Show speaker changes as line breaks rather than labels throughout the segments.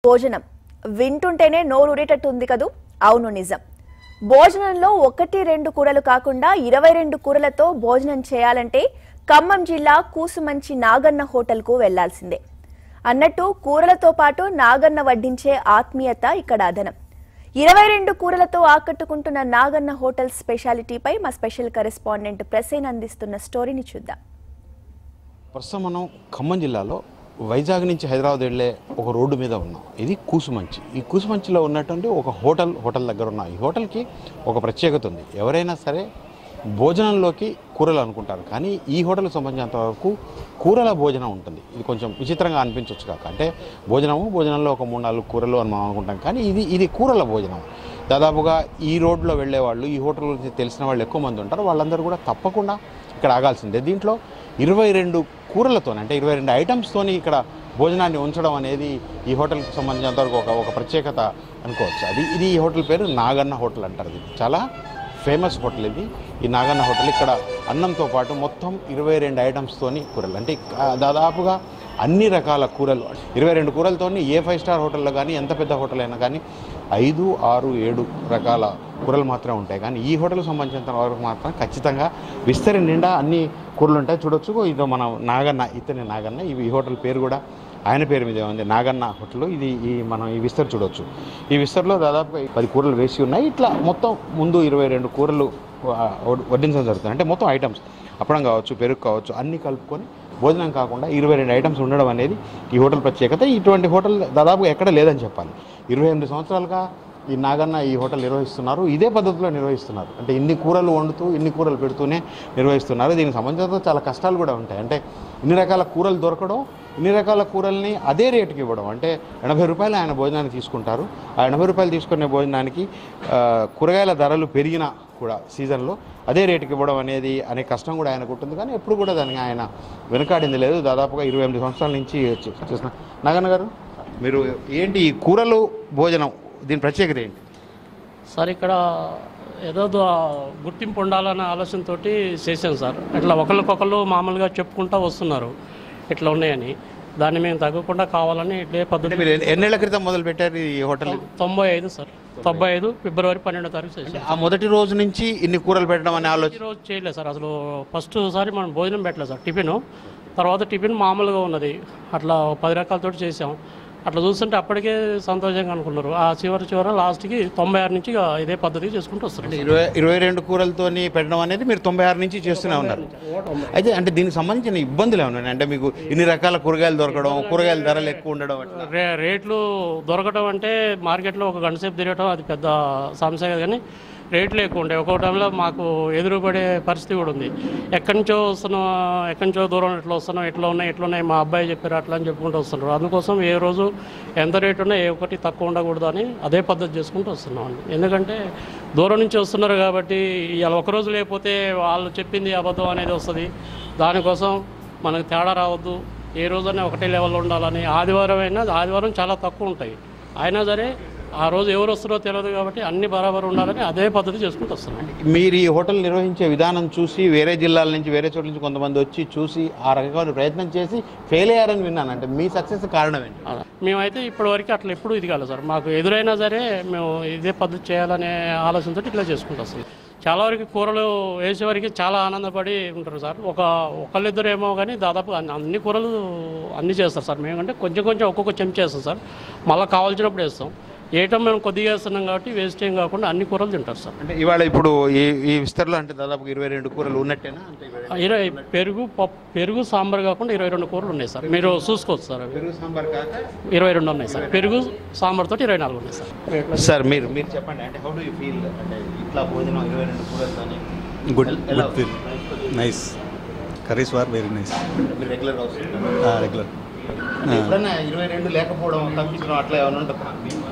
భోజనం వింటుంటేనే నోరూరేటట్టు ఉంది కదూ అవును నిజం భోజనంలో ఒకటి రెండు కూరలు కాకుండా ఇరవై రెండు కూరలతో భోజనం చేయాలంటే ఖమ్మం జిల్లా కూసుమంచి నాగన్న హోటల్కు వెళ్లాల్సిందే అన్నట్టు కూరలతో పాటు నాగన్న వడ్డించే ఆత్మీయత ఇక్కడ అదనం ఇరవై రెండు కూరలతో ఆకట్టుకుంటున్న నాగన్న హోటల్ స్పెషాలిటీపై మా స్పెషల్ కరెస్పాండెంట్ ప్రసేన్ అందిస్తున్న స్టోరీని చూద్దాం
ప్రస్తుతం మనం ఖమ్మం జిల్లాలో వైజాగ్ నుంచి హైదరాబాద్ వెళ్ళే ఒక రోడ్డు మీద ఉన్నాం ఇది కూసుమంచి ఈ కూసుమంచిలో ఉన్నటువంటి ఒక హోటల్ హోటల్ దగ్గర ఉన్నాం ఈ హోటల్కి ఒక ప్రత్యేకత ఉంది ఎవరైనా సరే భోజనంలోకి కూరలు అనుకుంటారు కానీ ఈ హోటల్కి సంబంధించినంత వరకు కూరల భోజనం ఉంటుంది ఇది కొంచెం విచిత్రంగా అనిపించవచ్చు కాక అంటే భోజనము భోజనంలో ఒక మూడు నాలుగు కూరలు అని మనం అనుకుంటాం కానీ ఇది ఇది కూరల భోజనం దాదాపుగా ఈ రోడ్లో వెళ్ళే వాళ్ళు ఈ హోటల్ గురించి తెలిసిన వాళ్ళు ఎక్కువ మంది ఉంటారు వాళ్ళందరూ కూడా తప్పకుండా ఇక్కడ ఆగాల్సిందే దీంట్లో ఇరవై రెండు కూరలతో అంటే ఇరవై రెండు ఐటమ్స్తోని ఇక్కడ భోజనాన్ని ఉంచడం అనేది ఈ హోటల్కి సంబంధించినంతవరకు ఒక ఒక ప్రత్యేకత అనుకోవచ్చు అది ఇది ఈ హోటల్ పేరు నాగన్న హోటల్ అంటారు ఇది చాలా ఫేమస్ హోటల్ ఇది ఈ నాగన్న హోటల్ ఇక్కడ అన్నంతో పాటు మొత్తం ఇరవై రెండు ఐటమ్స్తోని కూరలు అంటే ఆ, దాదాపుగా అన్ని రకాల కూరలు ఇరవై రెండు కూరలతోని ఏ ఫైవ్ స్టార్ హోటల్లో కానీ ఎంత పెద్ద హోటల్ అయినా కానీ ఐదు ఆరు ఏడు రకాల కూరలు మాత్రమే ఉంటాయి కానీ ఈ హోటల్కి సంబంధించినంత వరకు మాత్రం ఖచ్చితంగా విస్తరి నిండా అన్ని కూరలు ఉంటాయి చూడొచ్చు ఇది మన నాగన్న ఇతని నాగన్న ఇవి ఈ హోటల్ పేరు కూడా ఆయన పేరు మీద ఉంది నాగన్న హోటల్ ఇది ఈ మనం ఈ విస్తర్ చూడొచ్చు ఈ విస్తర్లో దాదాపుగా పది కూరలు వేసి ఉన్నాయి ఇట్లా మొత్తం ముందు ఇరవై రెండు కూరలు ఆ, వడ్- వడ్డించడం జరుగుతుంది అంటే మొత్తం ఐటమ్స్ అప్పడం కావచ్చు పెరుగు కావచ్చు అన్నీ కలుపుకొని భోజనం కాకుండా ఇరవై రెండు ఐటమ్స్ ఉండడం అనేది ఈ హోటల్ ప్రత్యేకత ఇటువంటి హోటల్ దాదాపు ఎక్కడ లేదని చెప్పాలి ఇరవై ఎనిమిది సంవత్సరాలుగా ఈ నాగన్న ఈ హోటల్ నిర్వహిస్తున్నారు ఇదే పద్ధతిలో నిర్వహిస్తున్నారు అంటే ఇన్ని కూరలు వండుతూ ఇన్ని కూరలు పెడుతూనే నిర్వహిస్తున్నారు దీనికి సంబంధించిన చాలా కష్టాలు కూడా ఉంటాయి అంటే ఇన్ని రకాల కూరలు దొరకడం ఇన్ని రకాల కూరల్ని అదే రేటుకి ఇవ్వడం అంటే ఎనభై రూపాయలు ఆయన భోజనానికి తీసుకుంటారు ఆ ఎనభై రూపాయలు తీసుకునే భోజనానికి ఆ, కూరగాయల ధరలు పెరిగినా కూడా సీజన్లో అదే రేటుకి ఇవ్వడం అనేది అనే కష్టం కూడా ఆయనకు ఉంటుంది కానీ ఎప్పుడు కూడా దానికి ఆయన వెనకాడింది లేదు దాదాపుగా ఇరవై ఎనిమిది సంవత్సరాల నుంచి చే- చేసిన నాగన్న గారు మీరు ఏంటి ఈ కూరలు భోజనం దీని ప్రత్యేకత ఏంటి
సార్ ఇక్కడ ఏదో దో- గుర్తింపు ఉండాలనే ఆలోచనతో చేశాం సార్ ఇట్లా ఒకరికొకరు మామూలుగా చెప్పుకుంటూ వస్తున్నారు ఇట్లా ఉన్నాయని దాన్ని మేము తగ్గకుండా కావాలని ఇదే
అంటే
పద్ధతి
మీరు ఎన్ని- ఎన్నేళ్ల క్రితం మొదలు పెట్టారు ఈ హోటల్
తొంభై ఐదు సార్ తొంభై ఐదు ఫిబ్రవరి పన్నెండో తారీఖు చేశాం
ఆ మొదటి రోజు నుంచి ఇన్ని కూరలు పెట్టడం అనే ఆలోచన
ఈ రోజు చేయలేదు సార్ అసలు ఫస్ట్ సారి మనం భోజనం పెట్టలేదు సార్ టిఫిన్ తర్వాత టిఫిన్ మామూలుగా ఉన్నది అట్లా ఓ పది రకాలతో చేసాం అట్లా చూస్తుంటే అప్పటికే సంతోషంగా అనుకున్నారు ఆ చివరి చివర లాస్ట్కి తొంభై ఆరు నుంచి ఇక ఇదే పద్ధతి చేసుకుంటూ వస్తారు
ఇరవై ఇరవై రెండు కూరలతోని పెట్టడం అనేది మీరు తొంభై ఆరు నుంచి చేస్తూనే ఉన్నారు అయితే అంటే దీనికి సంబంధించిన ఇబ్బందులు ఏమన్నా అంటే మీకు ఇన్ని రకాల కూరగాయలు దొరకడం కూరగాయల ధరలు ఎక్కువ ఉండడం అట్లా
రే రేట్లు దొరకటం అంటే మార్కెట్లో ఒక గంట సేపు తిరగటం అది పెద్ద సమస్య కాదు కానీ రేట్లు ఎక్కువ ఉంటాయి ఒక్కో టైంలో మాకు ఎదురుపడే పరిస్థితి కూడా ఉంది ఎక్కడి నుంచో వస్తున్నాం ఎక్కడి నుంచో దూరం ఇట్లా వస్తున్నాం ఇట్లా ఉన్నాయి ఇట్లా ఉన్నాయి మా అబ్బాయి చెప్పారు అట్లా అని చెప్పుకుంటూ వస్తున్నారు అందుకోసం ఏ రోజు ఎంత రేటు ఉన్నా ఏ ఒక్కటి తక్కువ ఉండకూడదు అని అదే పద్ధతి చేసుకుంటూ వస్తున్నాం అండి ఎందుకంటే దూరం నుంచి వస్తున్నారు కాబట్టి ఇవాళ ఒక రోజు లేకపోతే వాళ్ళు చెప్పింది అబద్ధం అనేది వస్తుంది దానికోసం మనకు తేడా రావద్దు ఏ రోజైనా ఒకటే లెవెల్లో ఉండాలని ఆదివారం అయినా ఆదివారం చాలా తక్కువ ఉంటాయి అయినా సరే ఆ రోజు ఎవరు వస్తారో తెలియదు కాబట్టి అన్ని బరాబర్ ఉండాలని అదే పద్ధతి చేసుకుంటూ వస్తున్నాం
మీరు ఈ హోటల్ నిర్వహించే విధానం చూసి వేరే జిల్లాల నుంచి వేరే చోట్ల నుంచి కొంతమంది వచ్చి చూసి ఆ రకమైన ప్రయత్నం చేసి ఫెయిల్ అయ్యారని విన్నాను అంటే మీ సక్సెస్ కారణం ఏంటి
అలా. మేమైతే ఇప్పటివరకు అట్లా ఎప్పుడు ఇది కాలేదు సార్ మాకు ఎదురైనా సరే మేము ఇదే పద్ధతి చేయాలనే ఆలోచనతో ఇట్లా చేసుకుంటూ వస్తాం చాలా వరకు కూరలు వేసేవారికి చాలా ఆనందపడి ఉంటారు సార్ ఒక ఒకళ్ళిద్దరు ఏమో కానీ దాదాపు అన్ని- అన్ని కూరలు అన్ని చేస్తారు సార్ మేము అంటే కొంచెం కొంచెం ఒక్కొక్క చెంచా చేస్తాం సార్ మళ్ళీ కావాల్సినప్పుడు వేస్తాం ఏటం మేము కొద్దిగా వేస్తున్నాం కాబట్టి వేస్ట్ ఏం కాకుండా అన్ని కూరలు తింటారు సార్
అంటే ఇవాళ ఇప్పుడు ఈ ఈ విస్తరలో అంటే దాదాపు ఇరవై రెండు కూరలు ఉన్నట్టేనా అంటే ఇరవై రెండు-
ఇరవై పెరుగు పప్పు పెరుగు సాంబార్ కాకుండా ఇరవై రెండు కూరలు ఉన్నాయి సార్ మీరు చూసుకోవచ్చు సార్ అవి
పెరుగు సాంబార్ కాక
ఇరవై రెండు ఉన్నాయి సార్ పెరుగు సాంబార్ తోటి ఇరవై నాలుగు ఉన్నాయి సార్
సార్ మీరు మీరు చెప్పండి అంటే హౌ డు యూ ఫీల్ అంటే ఇట్లా భోజనం ఇరవై రెండు కూరలతోని
గుడ్
ఎలా
good feel nice curries are very nice
మీరు రెగ్యులర్ వస్తుంటారు
రెగ్యులర్
ఎప్పుడైనా ఇరవై రెండు లేకపోవడం తప్పించడం అట్లా ఏమైనా ఉంటుందా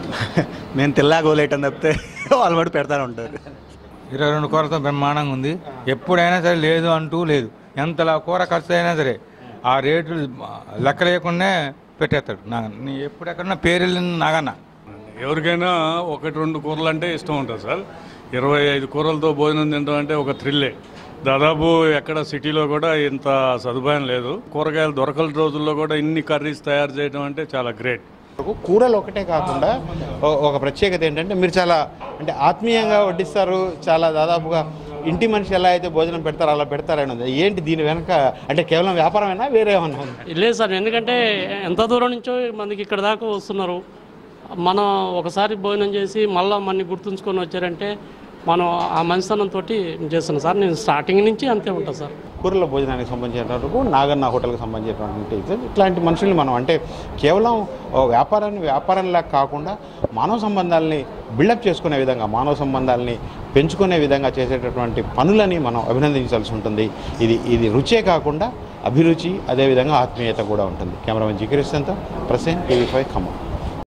మేము తెల్లాగోలేట్ అని తప్పితే వాళ్ళు మటు పెడతానే ఉంటారు
ఇరవై రెండు కూరతో బ్రహ్మాండంగా ఉంది ఎప్పుడైనా సరే లేదు అంటూ లేదు ఎంతలా కూర ఖర్చు అయినా సరే ఆ రేట్లు లెక్క లేకుండా పెట్టేస్తాడు నాగన్న నీ ఎప్పుడెక్కడన్నా పేరు వెళ్ళిన నాగన్న
ఎవరికైనా ఒకటి రెండు కూరలు అంటే ఇష్టం ఉంటుంది సార్ ఇరవై ఐదు కూరలతో భోజనం తినడం అంటే ఒక థ్రిల్లే దాదాపు ఎక్కడ సిటీలో కూడా ఇంత సదుపాయం లేదు కూరగాయలు దొరకని రోజుల్లో కూడా ఇన్ని కర్రీస్ తయారు చేయడం అంటే చాలా గ్రేట్
కూరలు ఒకటే కాకుండా ఓ- ఒక ప్రత్యేకత ఏంటంటే మీరు చాలా అంటే ఆత్మీయంగా వడ్డిస్తారు చాలా దాదాపుగా ఇంటి మనిషి ఎలా అయితే భోజనం పెడతారో అలా పెడతారని ఉంది ఏంటి దీని వెనక అంటే కేవలం వ్యాపారమేనా వేరే ఏమన్నా ఉందా
లేదు సార్ ఎందుకంటే ఎంత దూరం నుంచో మందికి ఇక్కడ దాకా వస్తున్నారు మనం ఒకసారి భోజనం చేసి మళ్ళీ మనని గుర్తుంచుకొని వచ్చారంటే మనం ఆ మంచితనంతో చేస్తున్నాం సార్ నేను స్టార్టింగ్ నుంచి అంతే ఉంటా సార్
కూరల భోజనానికి సంబంధించిన వరకు నాగన్న హోటల్కి సంబంధించినటువంటి ఇది. ఇట్లాంటి మనుషుల్ని మనం అంటే కేవలం ఓ వ్యాపారాన్ని వ్యాపారంలా కాకుండా మానవ సంబంధాలని బిల్డప్ చేసుకునే విధంగా మానవ సంబంధాలని పెంచుకునే విధంగా చేసేటటువంటి పనులని మనం అభినందించాల్సి ఉంటుంది ఇది ఇది రుచే కాకుండా అభిరుచి అదేవిధంగా ఆత్మీయత కూడా ఉంటుంది కెమెరామెన్ జికిరిస్తంతో ప్రసెంట్ టీవీ ఫైవ్ ఖమ్మం